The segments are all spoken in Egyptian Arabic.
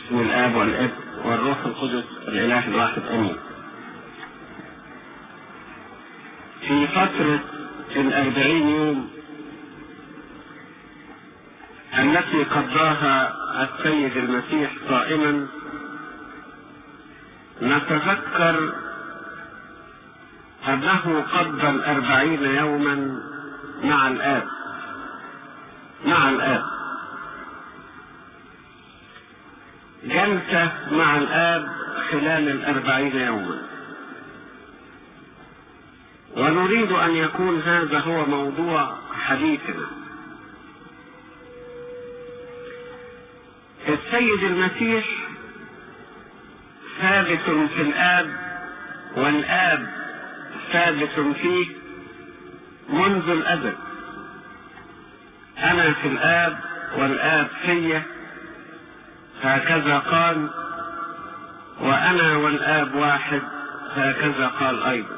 باسم الآب والابن والروح القدس الإله الواحد آمين. في فترة الأربعين يوم التي قضاها السيد المسيح صائما نتذكر أنه قضى الأربعين يوما مع الآب مع الآب جلسة مع الآب خلال الأربعين يوما ونريد أن يكون هذا هو موضوع حديثنا السيد المسيح ثابت في الآب والآب ثابت فيه منذ الأزل أنا في الآب والآب في هكذا قال وأنا والآب واحد هكذا قال أيضا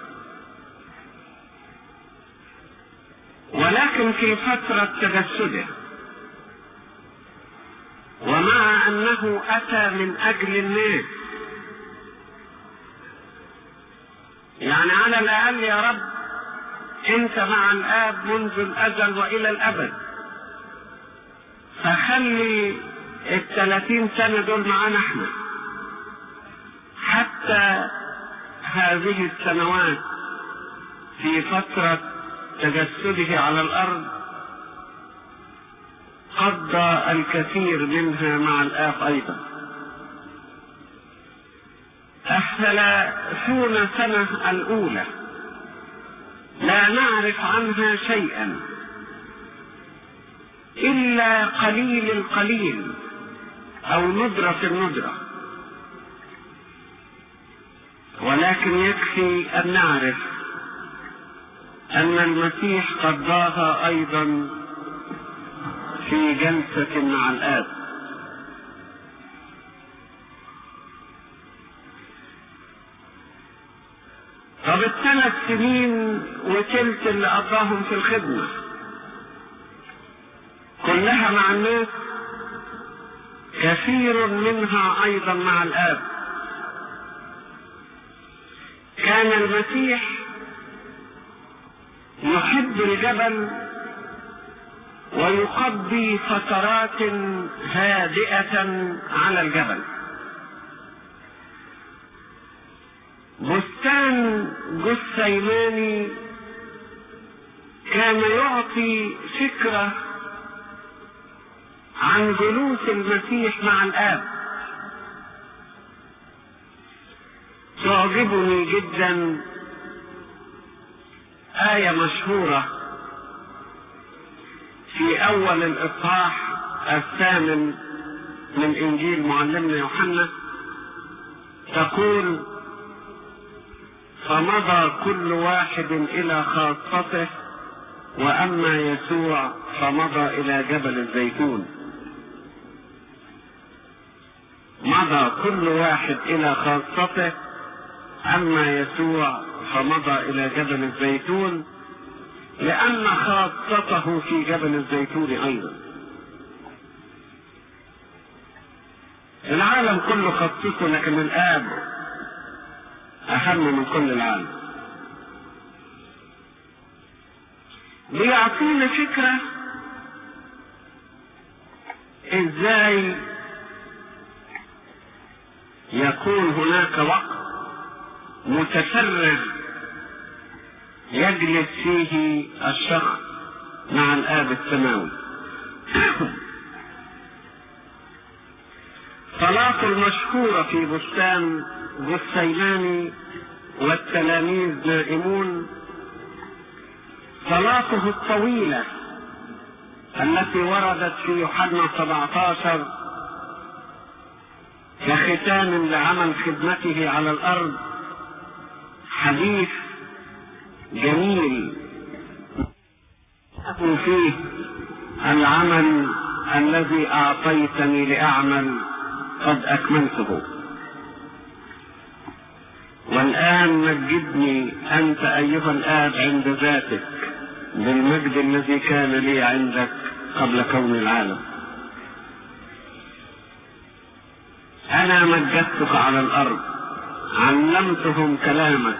ولكن في فترة تجسده ومع أنه أتى من أجل الناس يعني على الأقل يا رب أنت مع الآب منذ الأزل وإلى الأبد فخلي الثلاثين سنة دول معانا احنا حتى هذه السنوات في فترة تجسده على الأرض قضى الكثير منها مع الآب أيضا الثلاثون سنة الأولى لا نعرف عنها شيئا إلا قليل القليل أو ندرة الندرة ولكن يكفي أن نعرف أن المسيح قضاها أيضا في جلسة مع الآب طب الثلاث سنين وتلت اللي قضاهم في الخدمة كلها مع الناس كثير منها أيضا مع الآب كان المسيح يحب الجبل ويقضي فترات هادئة على الجبل بستان جثيماني كان يعطي فكرة عن جلوس المسيح مع الآب تعجبني جدا آية مشهورة في أول الإصحاح الثامن من إنجيل معلمنا يوحنا تقول فمضى كل واحد إلى خاصته وأما يسوع فمضى إلى جبل الزيتون مضى كل واحد إلى خاصته أما يسوع فمضى إلى جبل الزيتون لأن خاصته في جبل الزيتون أيضا العالم كله خصصه لكن الآب أهم من كل العالم بيعطينا فكرة ازاي يكون هناك وقت متفرغ يجلس فيه الشخص مع الآب السماوي صلاة المشهورة في بستان جثيماني والتلاميذ نائمون صلاته الطويلة التي وردت في يوحنا 17 كختام لعمل خدمته على الأرض حديث جميل فيه العمل الذي أعطيتني لأعمل قد أكملته والآن مجدني أنت أيها الآب عند ذاتك بالمجد الذي كان لي عندك قبل كون العالم انا مجدتك على الارض علمتهم كلامك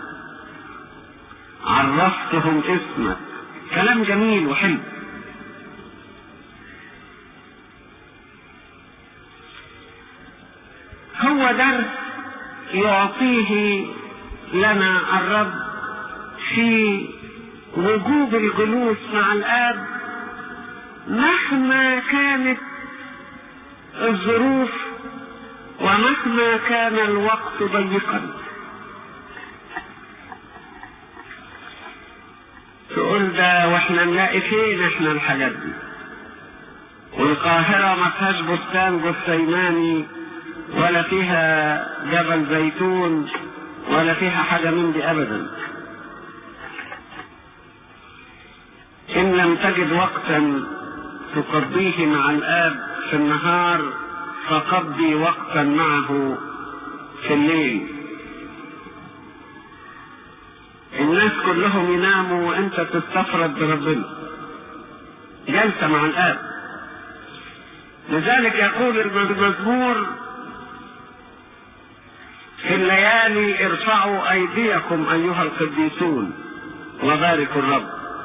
عرفتهم اسمك كلام جميل وحلو هو درس يعطيه لنا الرب في وجوب الجلوس مع الاب مهما كانت الظروف ومهما كان الوقت ضيقا تقول ده واحنا نلاقي فين احنا الحاجات دي والقاهرة ما فيهاش بستان جثيماني ولا فيها جبل زيتون ولا فيها حاجة من دي ابدا ان لم تجد وقتا تقضيه مع الاب في النهار فقضي وقتا معه في الليل الناس كلهم يناموا وانت تستفرد بربنا جلسة مع الاب لذلك يقول المزمور في الليالي ارفعوا ايديكم ايها القديسون وباركوا الرب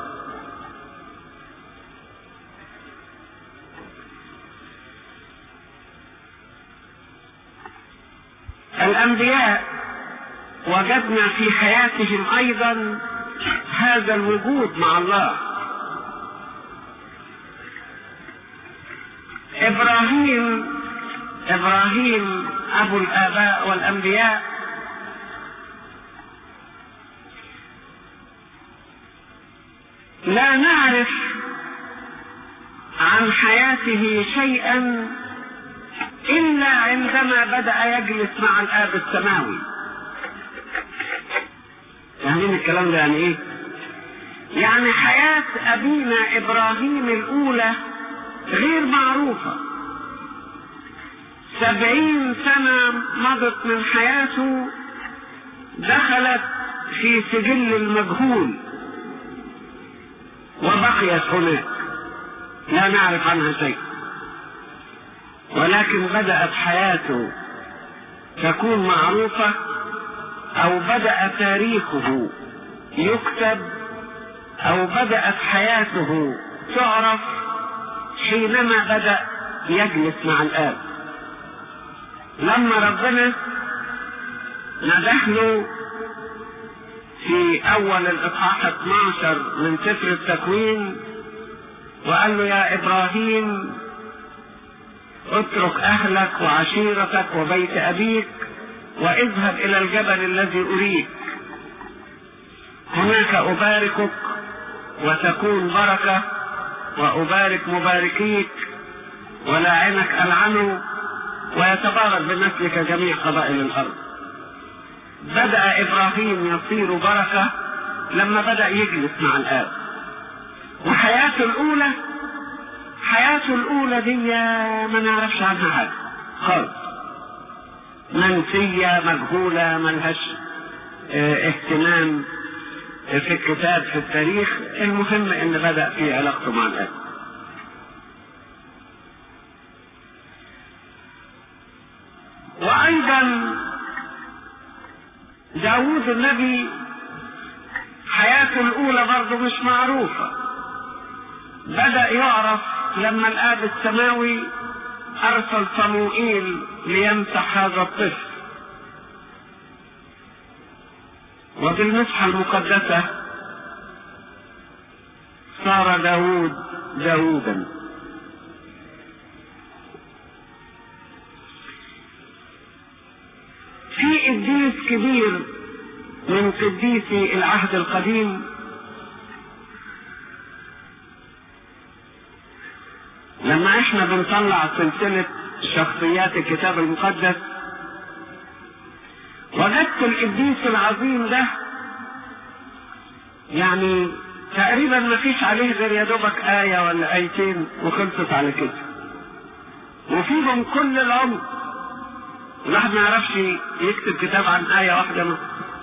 الانبياء وجدنا في حياتهم ايضا هذا الوجود مع الله ابراهيم ابراهيم ابو الاباء والانبياء لا نعرف عن حياته شيئا الا عندما بدا يجلس مع الاب السماوي فاهمين الكلام ده يعني ايه يعني حياه ابينا ابراهيم الاولى غير معروفه سبعين سنة مضت من حياته دخلت في سجل المجهول وبقيت هناك لا نعرف عنها شيء ولكن بدأت حياته تكون معروفة أو بدأ تاريخه يكتب أو بدأت حياته تعرف حينما بدأ يجلس مع الآب لما ربنا ندهله في اول الاصحاح 12 من سفر التكوين وقال له يا ابراهيم اترك اهلك وعشيرتك وبيت ابيك واذهب الى الجبل الذي اريك هناك اباركك وتكون بركه وابارك مباركيك ولاعنك العنه ويتبارك بنسلك جميع قبائل الارض بدا ابراهيم يصير بركه لما بدا يجلس مع الاب وحياته الاولى حياته الاولى دي ما نعرفش عنها حاجه خالص منسيه مجهوله ملهاش اه اهتمام في الكتاب في التاريخ المهم ان بدا في علاقته مع الاب وايضا داود النبي حياته الاولى برضه مش معروفة بدأ يعرف لما الاب السماوي ارسل صموئيل ليمسح هذا الطفل وبالمسحة المقدسة صار داود داودا في قديس كبير من قديسي العهد القديم لما احنا بنطلع سلسلة شخصيات الكتاب المقدس وجدت القديس العظيم ده يعني تقريبا ما فيش عليه غير يا دوبك آية ولا آيتين وخلصت على كده وفيهم كل العمر الواحد ما يعرفش يكتب كتاب عن آية واحدة ما.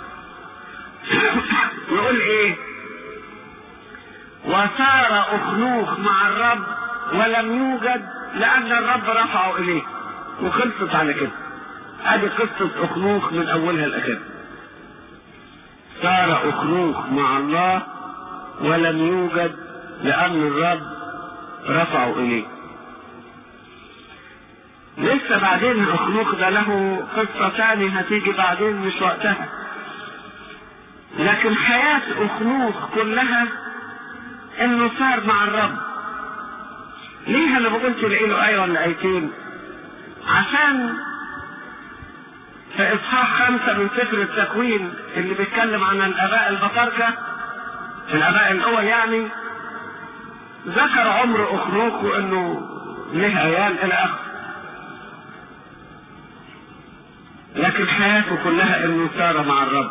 يقول إيه؟ وصار أخنوخ مع الرب ولم يوجد لأن الرب رفعه إليه. وخلصت على كده ادي قصة اخنوخ من اولها لاخرها صار اخنوخ مع الله ولم يوجد لان الرب رفعه اليه لسه بعدين اخنوخ ده له قصة تاني هتيجي بعدين مش وقتها لكن حياة اخنوخ كلها انه صار مع الرب ليه انا بقول تلاقي له ايه ولا ايتين عشان في اصحاح خمسة من سفر التكوين اللي بيتكلم عن الاباء البطاركة الاباء الاول يعني ذكر عمر اخنوخ وانه له عيال الى اخره لكن حياته كلها انه سار مع الرب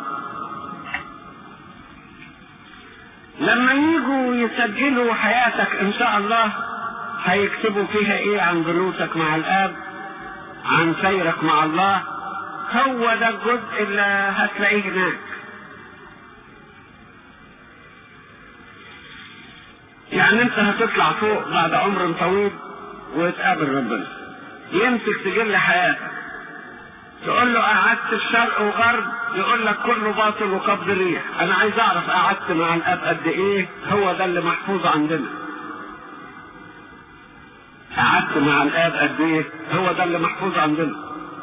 لما يجوا يسجلوا حياتك ان شاء الله هيكتبوا فيها ايه عن جلوسك مع الاب عن سيرك مع الله هو ده الجزء اللي هتلاقيه هناك يعني انت هتطلع فوق بعد عمر طويل وتقابل ربنا يمسك سجل حياتك تقول له قعدت في شرق وغرب يقول لك كله باطل وقبض ريح انا عايز اعرف قعدت مع الاب قد ايه هو ده اللي محفوظ عندنا قعدت مع الاب قد ايه هو ده اللي محفوظ عندنا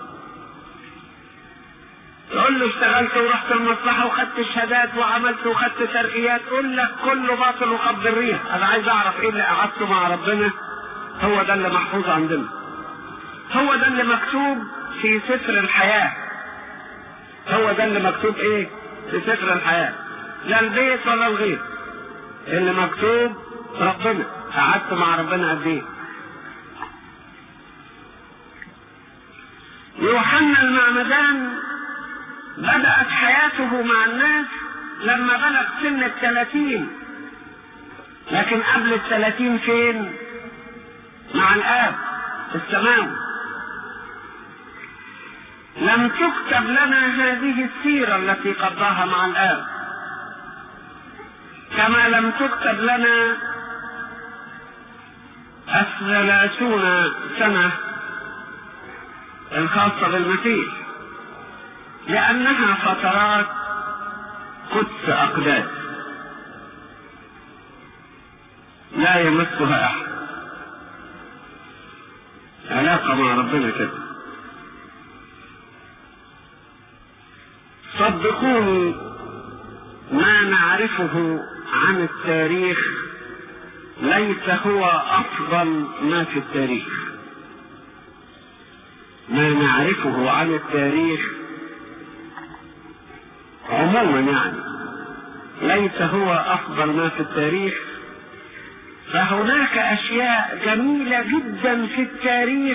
تقول له اشتغلت ورحت المصلحة وخدت شهادات وعملت وخدت ترقيات يقول لك كله باطل وقبض الريح انا عايز اعرف ايه اللي قعدته مع ربنا هو ده اللي محفوظ عندنا هو ده اللي مكتوب في سفر الحياة هو ده اللي مكتوب ايه في سفر الحياة لا البيت ولا الغير اللي مكتوب ربنا قعدت مع ربنا قد ايه يوحنا المعمدان بدأت حياته مع الناس لما بلغ سن الثلاثين لكن قبل الثلاثين فين مع الآب في السماوي لم تكتب لنا هذه السيرة التي قضاها مع الآب كما لم تكتب لنا الثلاثون سنة الخاصة بالمسيح لأنها فترات قدس أقداس لا يمسها أحد علاقة مع ربنا كده صدقوني ما نعرفه عن التاريخ ليس هو أفضل ما في التاريخ ما نعرفه عن التاريخ عموما يعني ليس هو افضل ما في التاريخ فهناك اشياء جميله جدا في التاريخ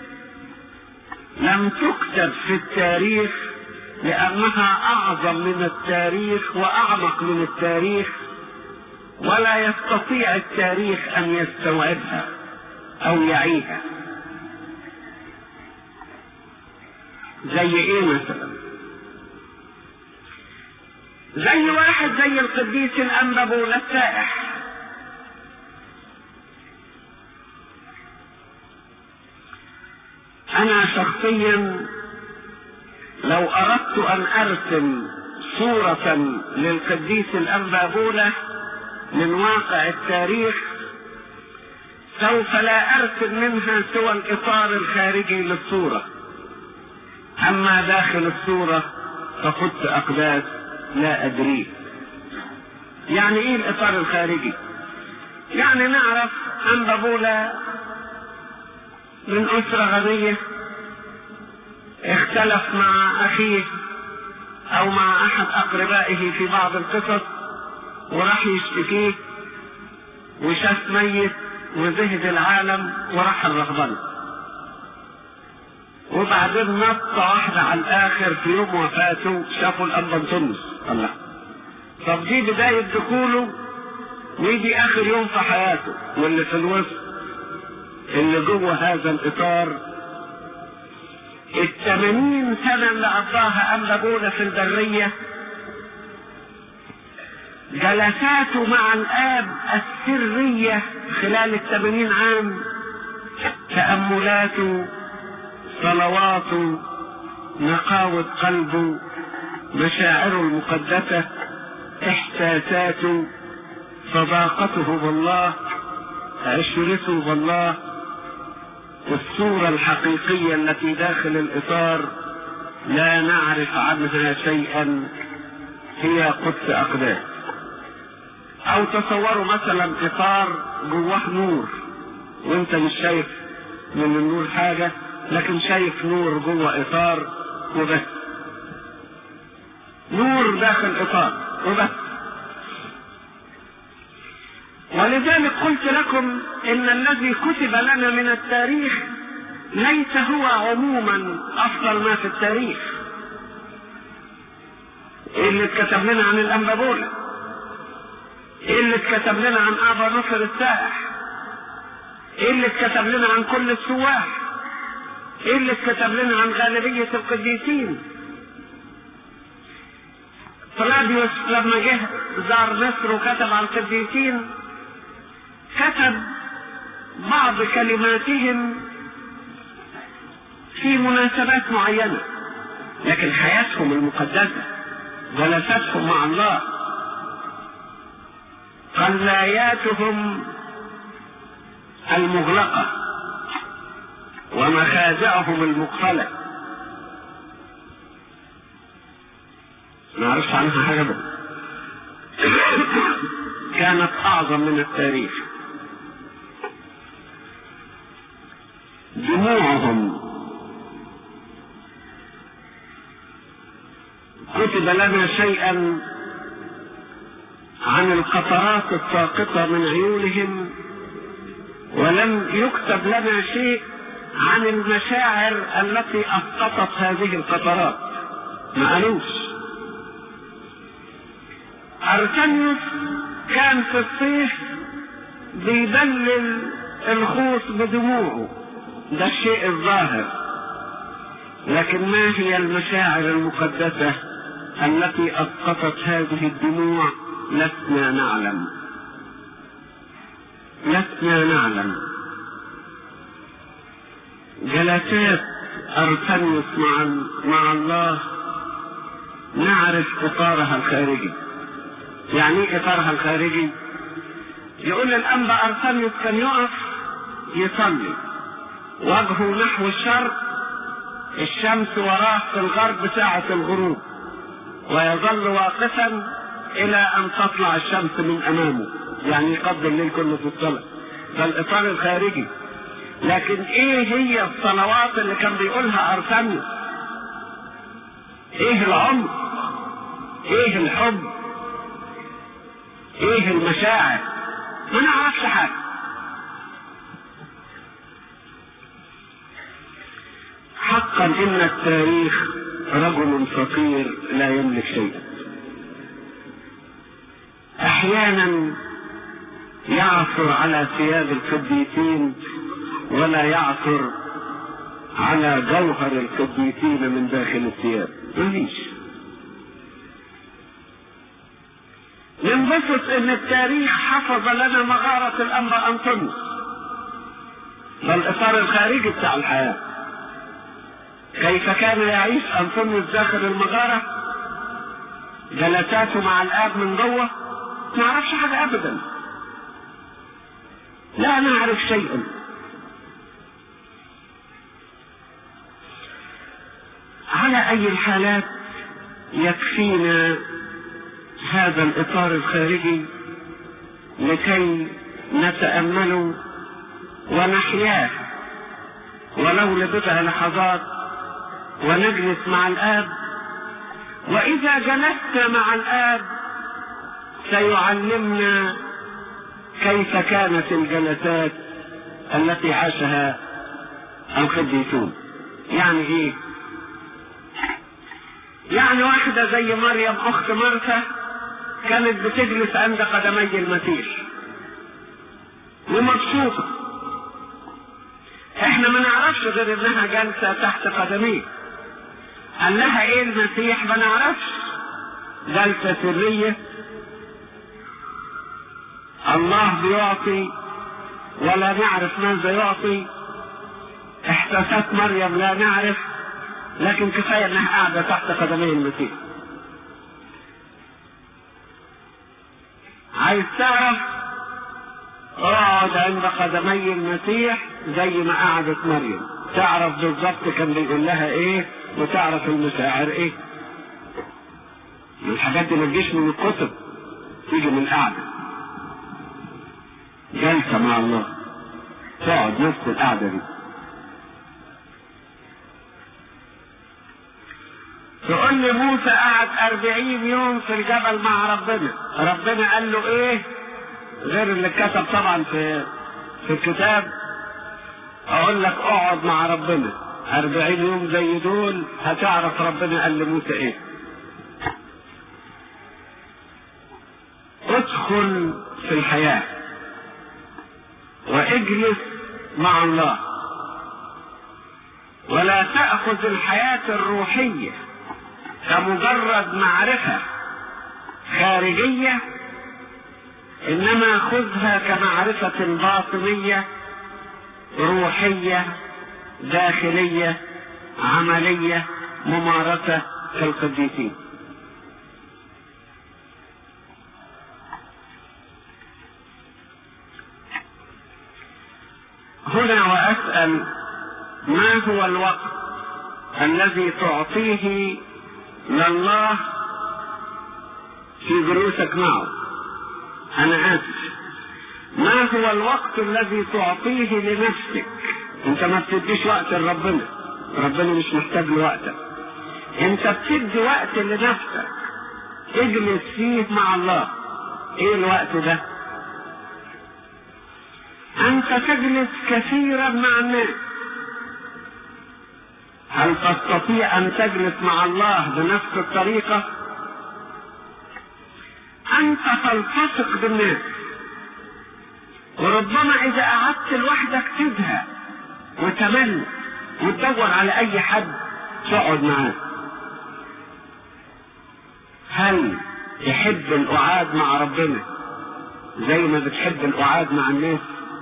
لم تكتب في التاريخ لانها اعظم من التاريخ واعمق من التاريخ ولا يستطيع التاريخ ان يستوعبها او يعيها زي ايه مثلا زي واحد زي القديس الأنبابول السائح أنا شخصيا لو أردت أن أرسم صورة للقديس الأنبابولة من واقع التاريخ سوف لا أرسم منها سوى الإطار الخارجي للصورة أما داخل الصورة فقدت أقداس لا أدريه يعني إيه الإطار الخارجي يعني نعرف أن بابولا من أسرة غنية اختلف مع أخيه أو مع أحد أقربائه في بعض القصص وراح يشتكيه وشاف ميت وزهد العالم وراح الرهبنة وبعدين نطة واحدة على الآخر في يوم وفاته شافوا الأنبنطونس الله طب دي بداية دخوله ويجي آخر يوم في حياته واللي في الوسط اللي جوه هذا الإطار الثمانين سنة اللي قضاها أنبابولا في البرية جلساته مع الآب السرية خلال الثمانين عام تأملاته صلواته نقاوة قلبه مشاعره المقدسة احساساته صداقته بالله عشرته بالله الصورة الحقيقية التي داخل الإطار لا نعرف عنها شيئا هي قدس أقداس أو تصوروا مثلا إطار جواه نور وأنت مش شايف من النور حاجة لكن شايف نور جوه إطار وبس نور داخل إطار وبس ولذلك قلت لكم ان الذي كتب لنا من التاريخ ليس هو عموما افضل ما في التاريخ ايه اللي اتكتب لنا عن الانبابوله ايه اللي اتكتب لنا عن ابا نصر السائح ايه اللي اتكتب لنا عن كل السواح ايه اللي اتكتب لنا عن غالبية القديسين فلاديوس لما جه زار مصر وكتب عن القديسين كتب بعض كلماتهم في مناسبات معينة لكن حياتهم المقدسة جلساتهم مع الله قلاياتهم المغلقة ومخازعهم المقفلة ما نعرفش عنها حاجة بقى. كانت أعظم من التاريخ دموعهم كتب لنا شيئا عن القطرات الساقطة من عيونهم ولم يكتب لنا شيء عن المشاعر التي اسقطت هذه القطرات ما قالوش ارسنيوس كان في الصيف بيدلل الخوص بدموعه ده الشيء الظاهر لكن ما هي المشاعر المقدسة التي اسقطت هذه الدموع لسنا نعلم لسنا نعلم جلسات ارسنيوس مع مع الله نعرف اطارها الخارجي يعني ايه اطارها الخارجي يقول الانبا ارسنيوس كان يقف يصلي وجهه نحو الشرق الشمس وراه في الغرب ساعة الغروب ويظل واقفا الى ان تطلع الشمس من امامه يعني يقضي الليل كله في الصلاة ده الاطار الخارجي لكن ايه هي الصلوات اللي كان بيقولها ارسنيوس ايه العمر ايه الحب ايه المشاعر ما نعرفش حاجه حقا ان التاريخ رجل فقير لا يملك شيئا احيانا يعثر على ثياب القديسين ولا يعثر على جوهر القديسين من داخل الثياب مفيش ننبسط ان التاريخ حفظ لنا مغارة الانبا انطونيوس ده الاطار الخارجي بتاع الحياة كيف كان يعيش انطونيوس داخل المغارة جلساته مع الاب من جوه ما نعرفش حاجة ابدا لا نعرف شيئا على اي الحالات يكفينا هذا الاطار الخارجي لكي نتامله ونحياه ولو لبضع لحظات ونجلس مع الاب واذا جلست مع الاب سيعلمنا كيف كانت الجلسات التي عاشها القديسون يعني ايه يعني واحدة زي مريم اخت مرثا كانت بتجلس عند قدمي المسيح ومبسوطة احنا ما نعرفش غير انها جالسة تحت قدميه قال لها ايه المسيح ما نعرفش جلسة سرية الله بيعطي ولا نعرف ماذا يعطي احساسات مريم لا نعرف لكن كفايه انها قاعده تحت قدمي المسيح عايز تعرف اقعد عند قدمي المسيح زي ما قعدت مريم تعرف بالظبط كان بيقول لها ايه وتعرف المشاعر ايه الحاجات دي ما تجيش من الكتب تيجي من القعده جلسه مع الله تقعد نفس القعده دي تقول لي موسى قعد أربعين يوم في الجبل مع ربنا ربنا قال له ايه غير اللي كتب طبعا في في الكتاب اقول لك اقعد مع ربنا أربعين يوم زي دول هتعرف ربنا قال لموسى ايه ادخل في الحياة واجلس مع الله ولا تأخذ الحياة الروحية كمجرد معرفة خارجية إنما خذها كمعرفة باطنية روحية داخلية عملية ممارسة كالقديسين هنا وأسأل ما هو الوقت الذي تعطيه لله في جلوسك معه أنا آسف ما هو الوقت الذي تعطيه لنفسك انت ما بتديش وقت لربنا ربنا مش محتاج لوقتك انت بتدي وقت لنفسك اجلس فيه مع الله ايه الوقت ده انت تجلس كثيرا مع الناس هل تستطيع ان تجلس مع الله بنفس الطريقه انت تلتصق بالناس وربما اذا قعدت لوحدك تزهق وتمل وتدور على اي حد تقعد معاه هل تحب القعاد مع ربنا زي ما بتحب القعاد مع الناس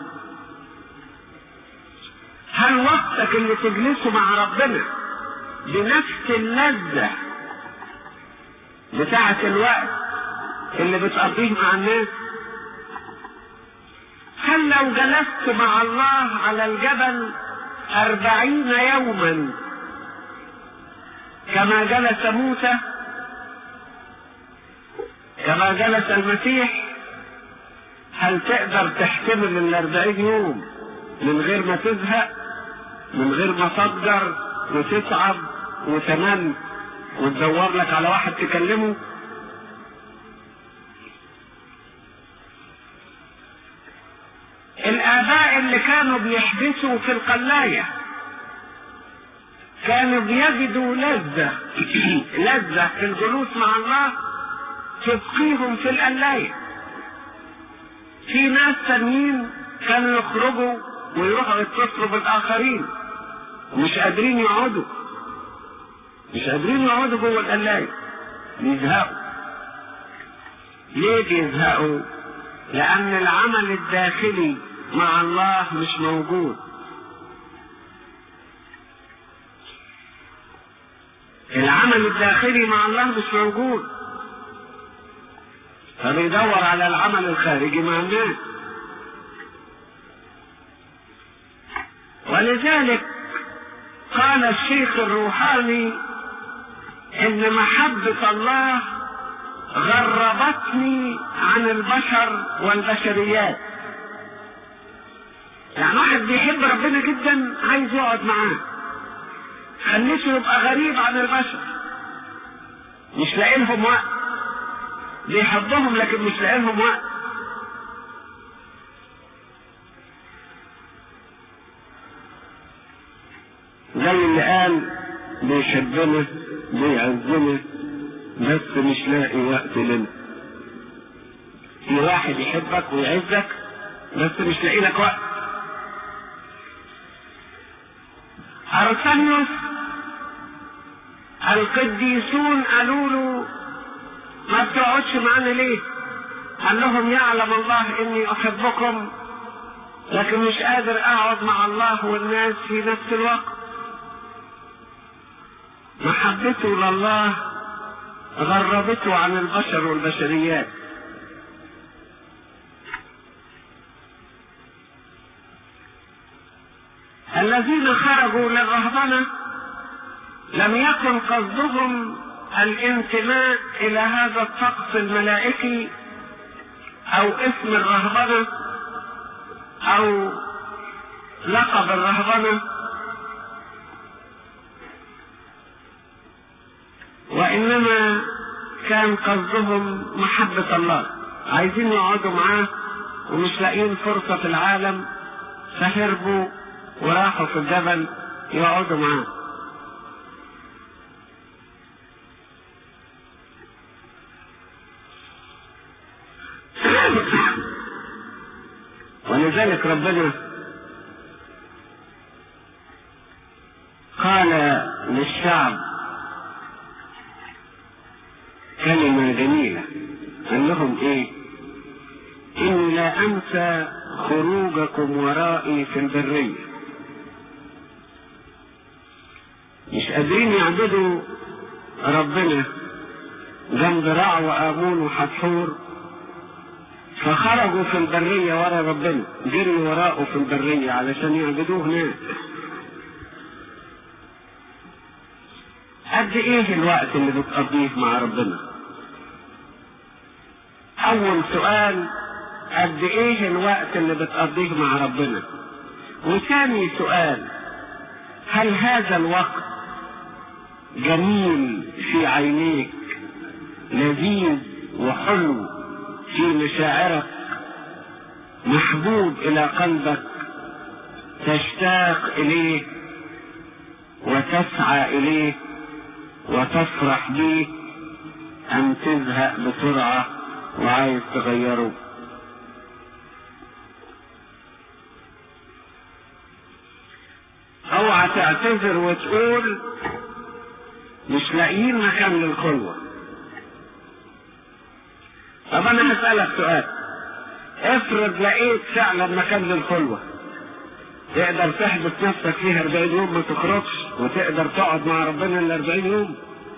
هل وقتك اللي تجلسه مع ربنا بنفس اللذة بتاعة الوقت اللي بتقضيه مع الناس هل لو جلست مع الله على الجبل أربعين يوما كما جلس موسى كما جلس المسيح هل تقدر تحتمل الأربعين يوم من غير ما تزهق من غير ما تضجر وتتعب وتمل وتدور لك على واحد تكلمه الآباء اللي كانوا بيحبسوا في القلاية كانوا بيجدوا لذة لذة في الجلوس مع الله تبقيهم في القلاية في ناس تانيين كانوا يخرجوا ويروحوا يتصلوا بالآخرين ومش قادرين يقعدوا مش قادرين يقعدوا جوه القلاية بيزهقوا ليه بيزهقوا؟ لأن العمل الداخلي مع الله مش موجود العمل الداخلي مع الله مش موجود فبيدور على العمل الخارجي مع الناس ولذلك قال الشيخ الروحاني ان محبة الله غربتني عن البشر والبشريات يعني واحد بيحب ربنا جدا عايز يقعد معاه خليته يبقى غريب عن البشر مش لاقي لهم وقت بيحبهم لكن مش لاقي لهم وقت زي اللي قال بيحبنا بيعزنا بس مش لاقي وقت لنا في واحد يحبك ويعزك بس مش لاقي لك وقت أرسنيوس القديسون قالوا له ما بتقعدش معانا ليه؟ قال لهم يعلم الله اني احبكم لكن مش قادر اقعد مع الله والناس في نفس الوقت محبته لله غربته عن البشر والبشريات الذين خرجوا للرهبنة لم يكن قصدهم الانتماء الى هذا الطقس الملائكي او اسم الرهبنة او لقب الرهبنة وانما كان قصدهم محبة الله عايزين يقعدوا معاه ومش لاقيين فرصة في العالم فهربوا وراحوا في الجبل يقعدوا معاه ولذلك ربنا قال للشعب كلمة جميلة قال لهم ايه اني لا انسى خروجكم ورائي في البرية مش قادرين يعبدوا ربنا جنب رع وآمون وحتحور فخرجوا في البرية ورا ربنا جروا وراءه في البرية علشان يعبدوه هناك قد ايه الوقت اللي بتقضيه مع ربنا اول سؤال قد ايه الوقت اللي بتقضيه مع ربنا وثاني سؤال هل هذا الوقت جميل في عينيك لذيذ وحلو في مشاعرك محبوب الى قلبك تشتاق اليه وتسعى اليه وتفرح به ام تزهق بسرعه وعايز تغيره اوعى تعتذر وتقول مش لاقيين مكان للخلوه طب انا هسألك سؤال افرض لقيت فعلا مكان للخلوة تقدر تحبس نفسك فيها 40 يوم ما تخرجش وتقدر تقعد مع ربنا ال 40 يوم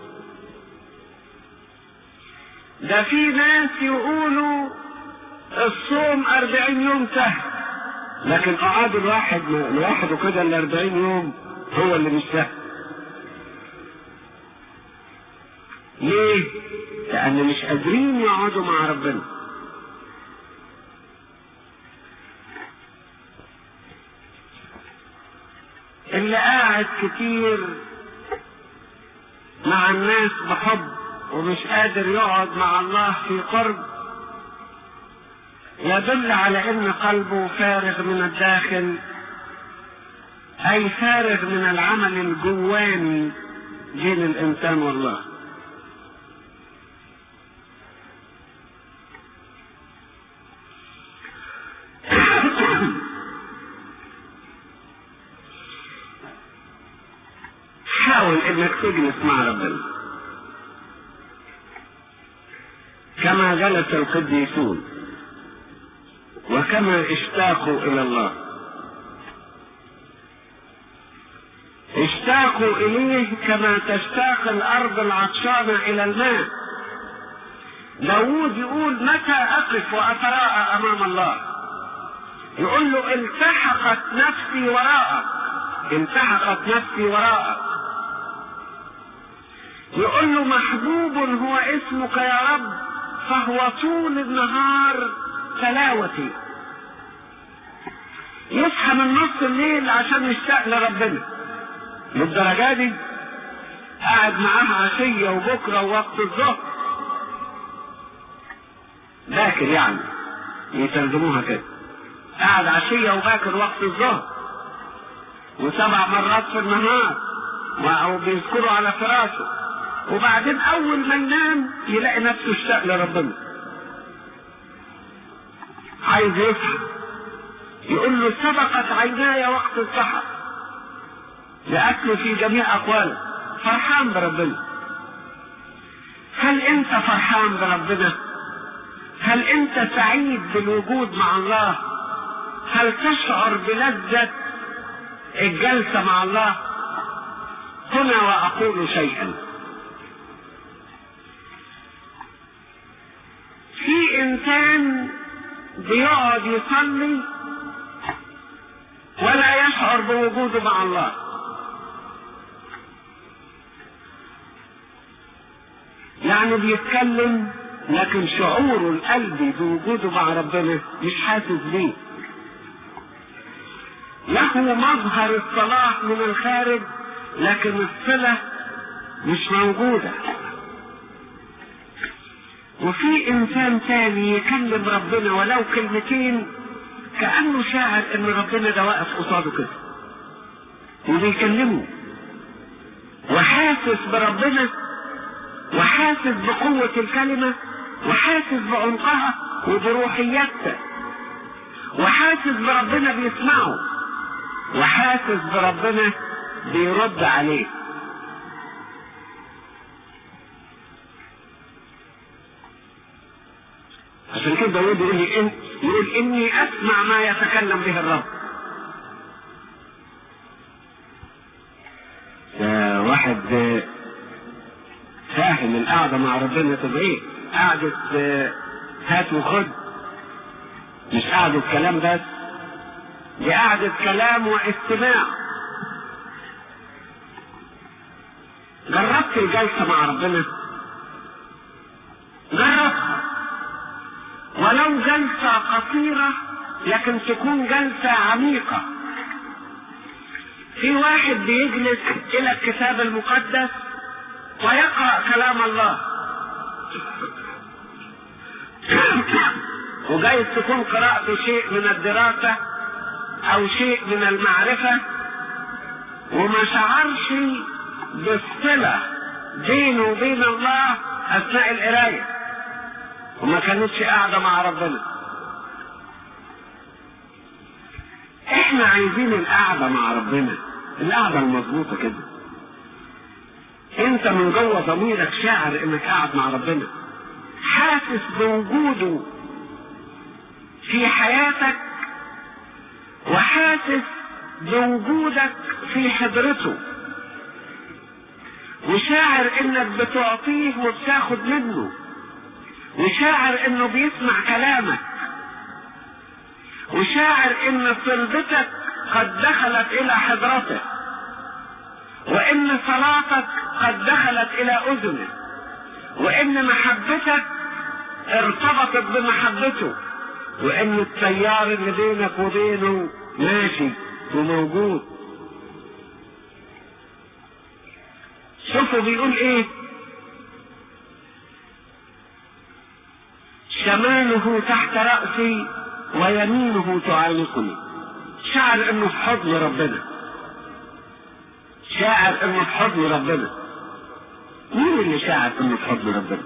ده في ناس يقولوا الصوم 40 يوم سهل لكن قعاد الواحد لوحده كده ال 40 يوم هو اللي مش سهل ليه؟ لأن مش قادرين يقعدوا مع ربنا. اللي قاعد كتير مع الناس بحب ومش قادر يقعد مع الله في قرب يدل على ان قلبه فارغ من الداخل اي فارغ من العمل الجواني بين الانسان والله حاول انك تجلس مع ربنا كما جلس القديسون وكما اشتاقوا الى الله اشتاقوا اليه كما تشتاق الارض العطشانه الى الماء داوود يقول متى اقف واتراءى امام الله يقول له التحقت نفسي وراءك التحقت نفسي وراءك يقول له محبوب هو اسمك يا رب فهو طول النهار تلاوتي يصحى من نص الليل عشان يشتاق لربنا للدرجة دي قاعد معاه عشية وبكرة ووقت الظهر باكر يعني يترجموها كده قاعد عشية وباكر وقت الظهر وسبع مرات في النهار وبيذكروا على فراشه وبعدين اول ما ينام يلاقي نفسه اشتاق لربنا عايز يصحى يقول له سبقت عيناي وقت السحر لأكل في جميع أقواله فرحان بربنا هل أنت فرحان بربنا؟ هل أنت سعيد بالوجود مع الله هل تشعر بلذة الجلسة مع الله هنا وأقول شيئا في إنسان بيقعد يصلي ولا يشعر بوجوده مع الله يعني بيتكلم لكن شعوره القلبي بوجوده مع ربنا مش حاسس بيه له مظهر الصلاح من الخارج لكن الصلة مش موجودة وفي انسان تاني يكلم ربنا ولو كلمتين كأنه شاعر ان ربنا ده واقف قصاده كده وبيكلمه وحاسس بربنا وحاسس بقوة الكلمة وحاسس بعمقها وبروحيتها وحاسس بربنا بيسمعه وحاسس بربنا بيرد عليه عشان كده داود يقول لي إن يقول اني اسمع ما يتكلم به الرب ده واحد فاهم القعدة مع ربنا تبقى ايه قعدة هات وخد مش قعدة كلام بس دي قعدة كلام واستماع جربت الجلسة مع ربنا جربها ولو جلسة قصيرة لكن تكون جلسة عميقة في واحد بيجلس إلى الكتاب المقدس ويقرأ كلام الله وجايز تكون قراءته شيء من الدراسة أو شيء من المعرفة وما شعرش بالصلة بينه وبين الله أثناء القراية وما كانتش قاعدة مع ربنا احنا عايزين القعدة مع ربنا القعدة المظبوطة كده انت من جوه ضميرك شاعر انك قاعد مع ربنا حاسس بوجوده في حياتك وحاسس بوجودك في حضرته وشاعر انك بتعطيه وبتاخد منه وشاعر انه بيسمع كلامك وشاعر ان صلبتك قد دخلت الى حضرته وان صلاتك قد دخلت الى اذنه وان محبتك ارتبطت بمحبته وان التيار اللي بينك وبينه ماشي وموجود شوفوا بيقول ايه شماله تحت رأسي ويمينه تعانقني شعر انه في حضن ربنا شاعر انه في حضن ربنا مين اللي شاعر انه في حضن ربنا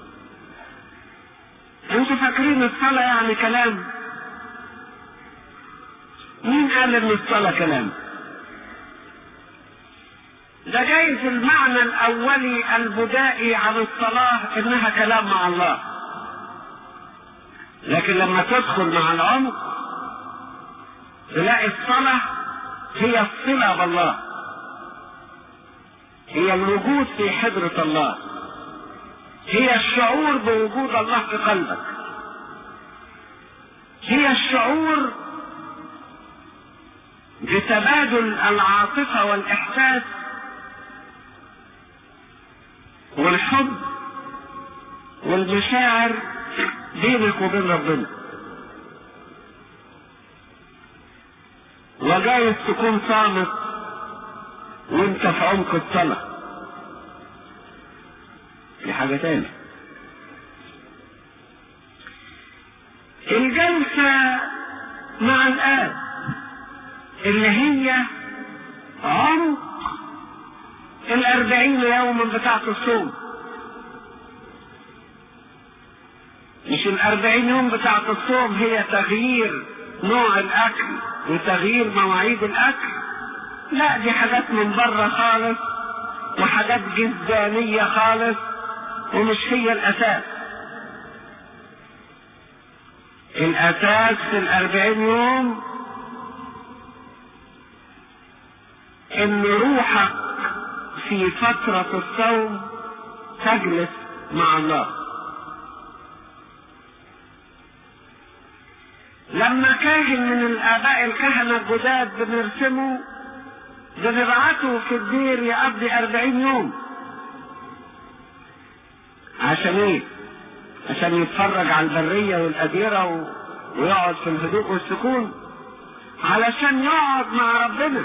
انتوا فاكرين الصلاة يعني كلام مين قال ان الصلاة كلام ده جايز المعنى الاولي البدائي عن الصلاة انها كلام مع الله لكن لما تدخل مع العمق تلاقي الصلاة هي الصلة بالله هي الوجود في حضرة الله هي الشعور بوجود الله في قلبك هي الشعور بتبادل العاطفة والإحساس والحب والمشاعر بينك وبين ربنا وجايز تكون صامت وانت في عمق الصلاة دي حاجة تاني الجلسة مع الآب اللي هي عمق الأربعين يوما بتاعة الصوم مش الأربعين يوم بتاعة الصوم هي تغيير نوع الأكل وتغيير مواعيد الأكل لا دي حاجات من بره خالص وحاجات جزدانية خالص ومش هي الأساس الأساس في الأربعين يوم ان روحك في فترة الصوم تجلس مع الله لما كاهن من الاباء الكهنة الجداد بنرسمه بنبعته في الدير يقضي أربعين يوم عشان ايه عشان يتفرج على البرية والأديرة و... ويقعد في الهدوء والسكون علشان يقعد مع ربنا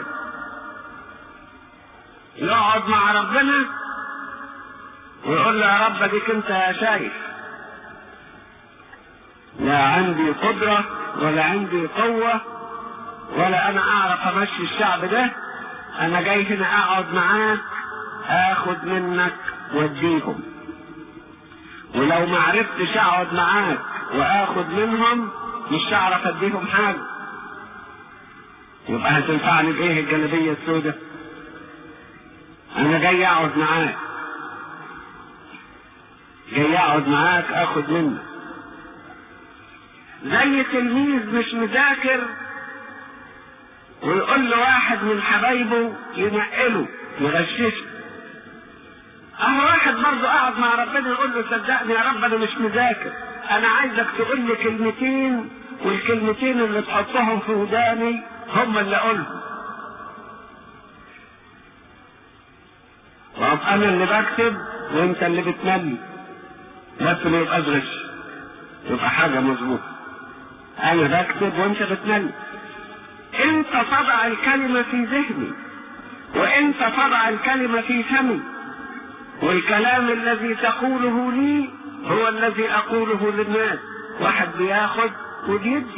يقعد مع ربنا ويقول له يا رب اديك انت شايف لا عندي قدرة ولا عندي قوة ولا انا اعرف امشي الشعب ده انا جاي هنا اقعد معاك اخد منك واديهم ولو ما عرفتش اقعد معاك واخد منهم مش هعرف اديهم حاجة يبقى هتنفعني بايه الجلابية السوداء انا جاي اقعد معاك جاي اقعد معاك اخد منك زي تلميذ مش مذاكر ويقول له واحد من حبايبه ينقله يغششه اهو واحد برضه قاعد مع ربنا يقول له صدقني يا رب انا مش مذاكر انا عايزك تقول لي كلمتين والكلمتين اللي تحطهم في وداني هم اللي اقولهم طب انا اللي بكتب وانت اللي بتملي بس ما يبقاش غش يبقى حاجه مظبوطه انا بكتب وانت بتملي انت تضع الكلمه في ذهني وانت تضع الكلمه في فمي والكلام الذي تقوله لي هو الذي اقوله للناس واحد بياخد وبيدي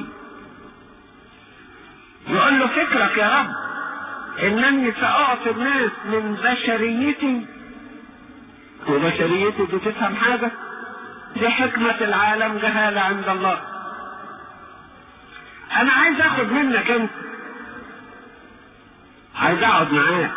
يقول له فكرك يا رب انني ساعطي الناس من بشريتي وبشريتي دي تفهم حاجة دي حكمة العالم جهالة عند الله انا عايز اخد منك انت عايز اقعد معاك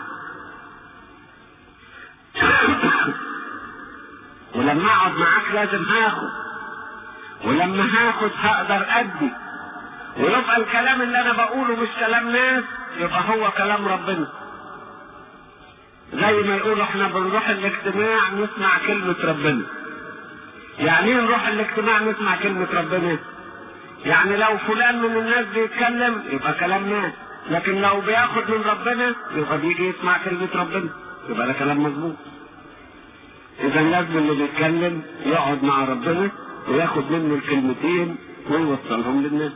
ولما اقعد معاك لازم هاخد ولما هاخد هقدر ادي ويبقى الكلام اللي انا بقوله مش كلام ناس يبقى هو كلام ربنا زي ما يقولوا احنا بنروح الاجتماع نسمع كلمة ربنا يعني ايه نروح الاجتماع نسمع كلمة ربنا يعني لو فلان من الناس بيتكلم يبقى كلام ناس لكن لو بياخد من ربنا يبقى بيجي يسمع كلمة ربنا يبقى ده كلام مظبوط اذا لازم اللي بيتكلم يقعد مع ربنا وياخد منه الكلمتين ويوصلهم للناس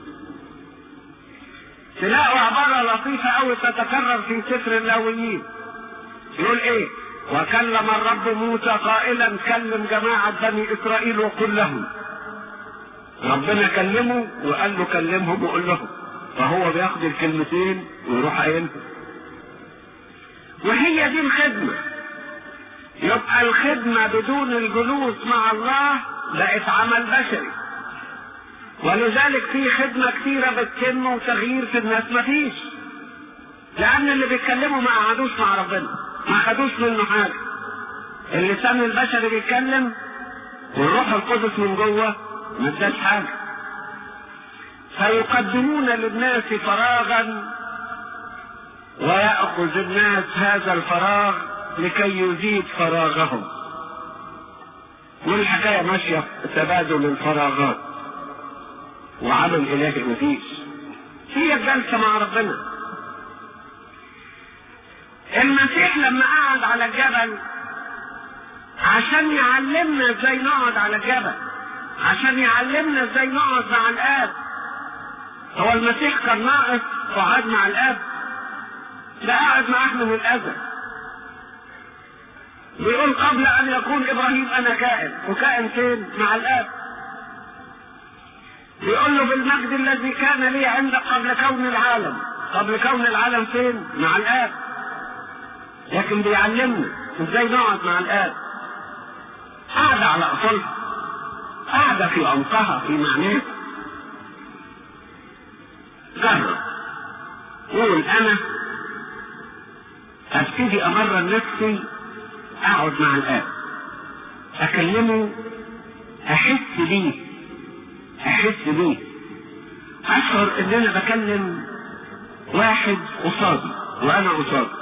تلاقوا عبارة لطيفة أوي تتكرر في سفر اللاويين يقول ايه وكلم الرب موسى قائلا كلم جماعة بني إسرائيل وقل لهم ربنا كلمه وقال له كلمهم وقول لهم فهو بياخد الكلمتين ويروح قايلهم وهي دي الخدمة يبقى الخدمة بدون الجلوس مع الله بقت عمل بشري ولذلك في خدمة كثيرة بتتم وتغيير في الناس مفيش لأن اللي بيتكلموا ما قعدوش مع ربنا ما خدوش منه حاجة اللسان البشري بيتكلم والروح القدس من جوه ما اداش حاجة فيقدمون للناس فراغا ويأخذ الناس هذا الفراغ لكي يزيد فراغهم والحكاية ماشية تبادل الفراغات وعمل إلهي مفيش هي الجلسة مع ربنا المسيح لما قعد على الجبل عشان يعلمنا ازاي نقعد على الجبل عشان يعلمنا ازاي نقعد مع الاب هو المسيح كان ناقص وقعد مع الاب ده قاعد معاه من الازل بيقول قبل ان يكون ابراهيم انا كائن وكائن فين مع الاب بيقول له بالمجد الذي كان لي عندك قبل كون العالم قبل كون العالم فين مع الاب لكن بيعلمنا ازاي نقعد مع الاب قاعدة على اصولها قاعدة في عمقها في معناها جرب قول انا ابتدي امرن نفسي اقعد مع الاب اكلمه احس بيه احس بيه اشعر ان انا بكلم واحد قصادي وانا قصاده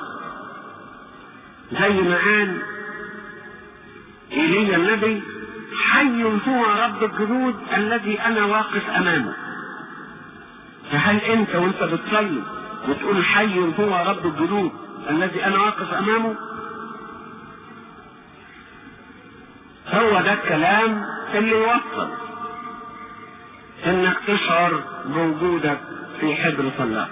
زي ما قال ايليا النبي حي هو رب الجنود الذي انا واقف امامه فهل انت وانت بتصلي وتقول حي هو رب الجنود الذي انا واقف امامه هو ده الكلام اللي يوصل انك تشعر بوجودك في حجر الله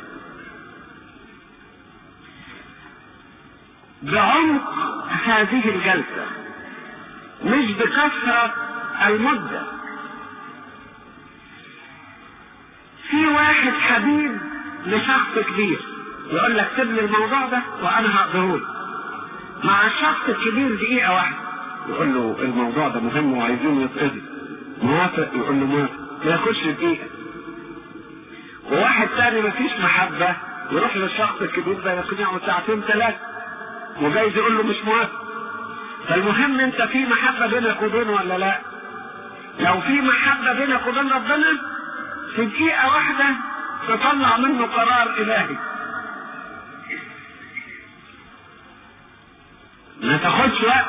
بعمق هذه الجلسة مش بكثرة المدة في واحد حبيب لشخص كبير يقول لك سيب لي الموضوع ده وانا هقدره مع الشخص الكبير دقيقة واحدة يقول له الموضوع ده مهم وعايزين يتقضي موافق يقول له موافق ما ياخدش دقيقة وواحد تاني مفيش محبة يروح للشخص الكبير ده يقنعه ساعتين ثلاثة وجايز يقول له مش موافق فالمهم انت في محبة بينك وبينه ولا لا لو في محبة بينك وبين ربنا في دقيقة واحدة تطلع منه قرار إلهي ما تاخدش وقت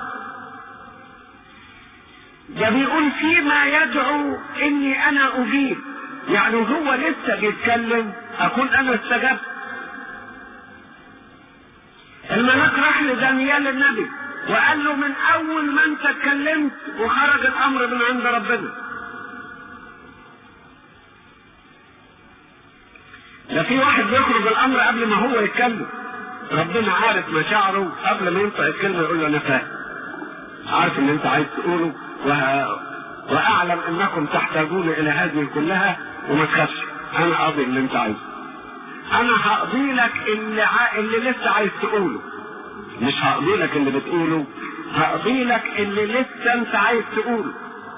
ده بيقول فيما يدعو اني انا اجيب يعني هو لسه بيتكلم اكون انا استجبت الملاك راح لدانيال النبي وقال له من اول ما انت اتكلمت وخرج الامر من عند ربنا ده في واحد بيخرج الامر قبل ما هو يتكلم ربنا عارف مشاعره قبل ما ينطق الكلمه يقول له انا فاهم عارف ان انت عايز تقوله وه... واعلم انكم تحتاجون الى هذه كلها وما تخافش انا اقضي اللي انت عايزه انا هقضي لك اللي ع... اللي لسه عايز تقوله مش هقضي لك اللي بتقوله هقضي لك اللي لسه انت عايز تقوله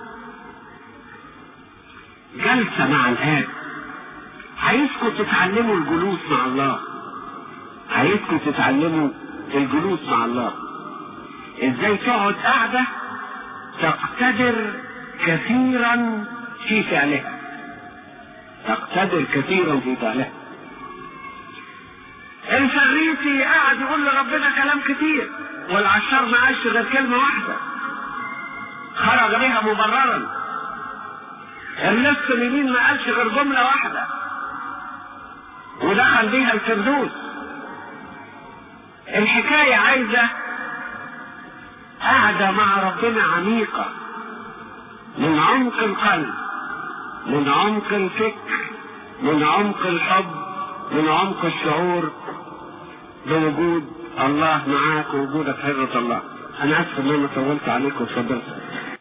جلسة مع الآب عايزكم تتعلموا الجلوس مع الله عايزكم تتعلموا الجلوس مع الله ازاي تقعد قاعدة تقتدر كثيرا في فعلها تقتدر كثيرا في فعلها الفريسي قاعد يقول لربنا كلام كتير والعشار ما قالش غير كلمة واحدة خرج بها مبررا النصف اليمين ما قالش غير جملة واحدة ودخل بيها الفردوس الحكاية عايزة قاعدة مع ربنا عميقة من عمق القلب من عمق الفكر من عمق الحب من عمق الشعور بوجود الله معاك ووجودك حرة الله انا اسف ان انا طولت عليكم اتفضلت